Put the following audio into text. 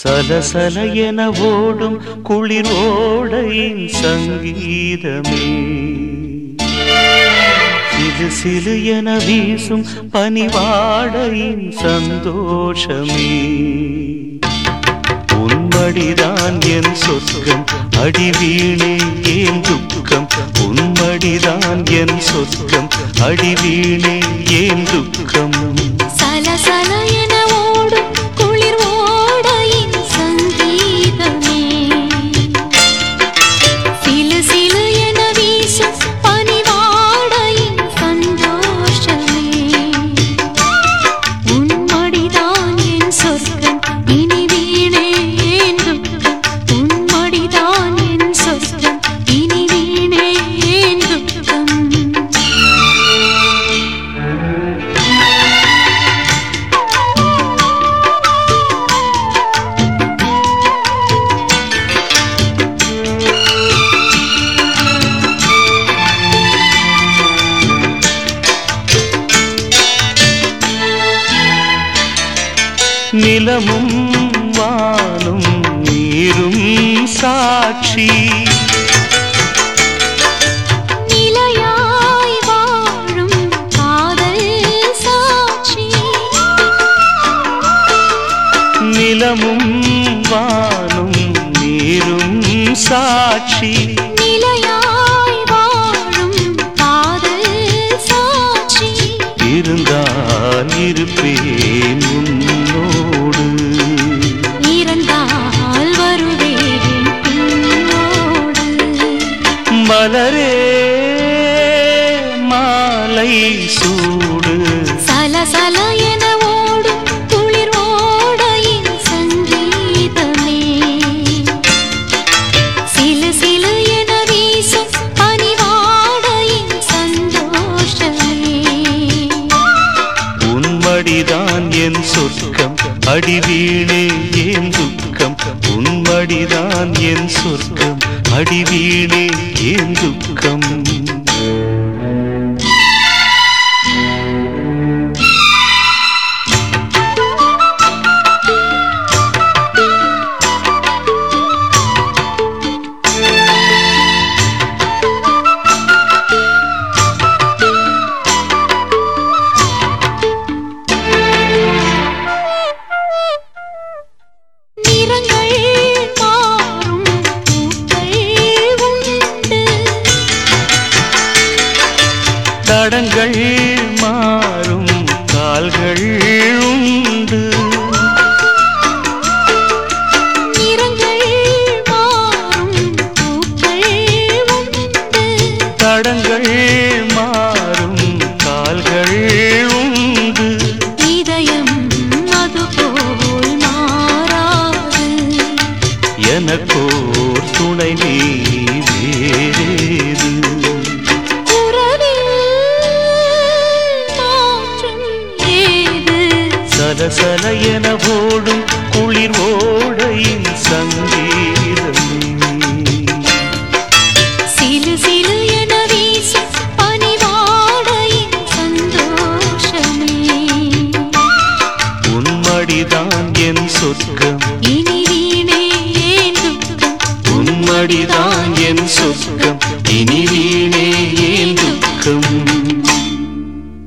சலசல என ஓடும் குளிர் ஓடையின் சங்கீதமே சிலு சிலு என வீசும் பனிவாடையின் சந்தோஷமே உன்மடிதான் என் சொர்க்கம் அடிவீணே ஏன் துக்கம் உன்மடிதான் என் சொர்க்கம் அடிவீணே ஏன் துக்கம் சலசல என ஓடும் குளிர் ஓடையின் சங்கீதமே சிலு சிலு என வீசும் பனிவாடையின் சந்தோஷமே உன்மடிதான் என் சொர்க்கம் இனி வீணே ஏன் துக்கம் உன்மடிதான் என் சொர்க்கம் இனி வீணே ஏன் துக்கம் நிலமும் வானும் நீரும் சாட்சி நிலையாய் வாழும் காதல் சாட்சி நிலமும் வானும் நீரும் சாட்சி நிலையாய் வாழும் காதல் சாட்சி இருந்தால் இருப்பேன் உன்னோடு இறந்தால் வருவேன் உன்னோடு மலரே மாலை சூடு சலசல என ஓடும் குளிர் ஓடையின் சங்கீதமே சிலு சிலு என வீசும் பனிவாடையின் சந்தோஷமே உன்மடிதான் என் சொர்க்கம் அடிவீணே ஏன் துக்கம் உன்மடிதான் என் சொர்க்கம் அடிவீணே ஏன் துக்கம் நிறங்கள் மாறும் பூக்கள் உண்டு தடங்கள் மாறும் கால்கள் உண்டு நிறங்கள் மாறும் பூக்கள் உண்டு தடங்கள் மாறும் கால்கள் உண்டு இதயம் அதுபோல் மாறாது எனக்கோர் துணை நீ வேறேது உறவில் மாற்றம் ஏது சலசல என ஓடும் குளிர் ஓடையின் சங்க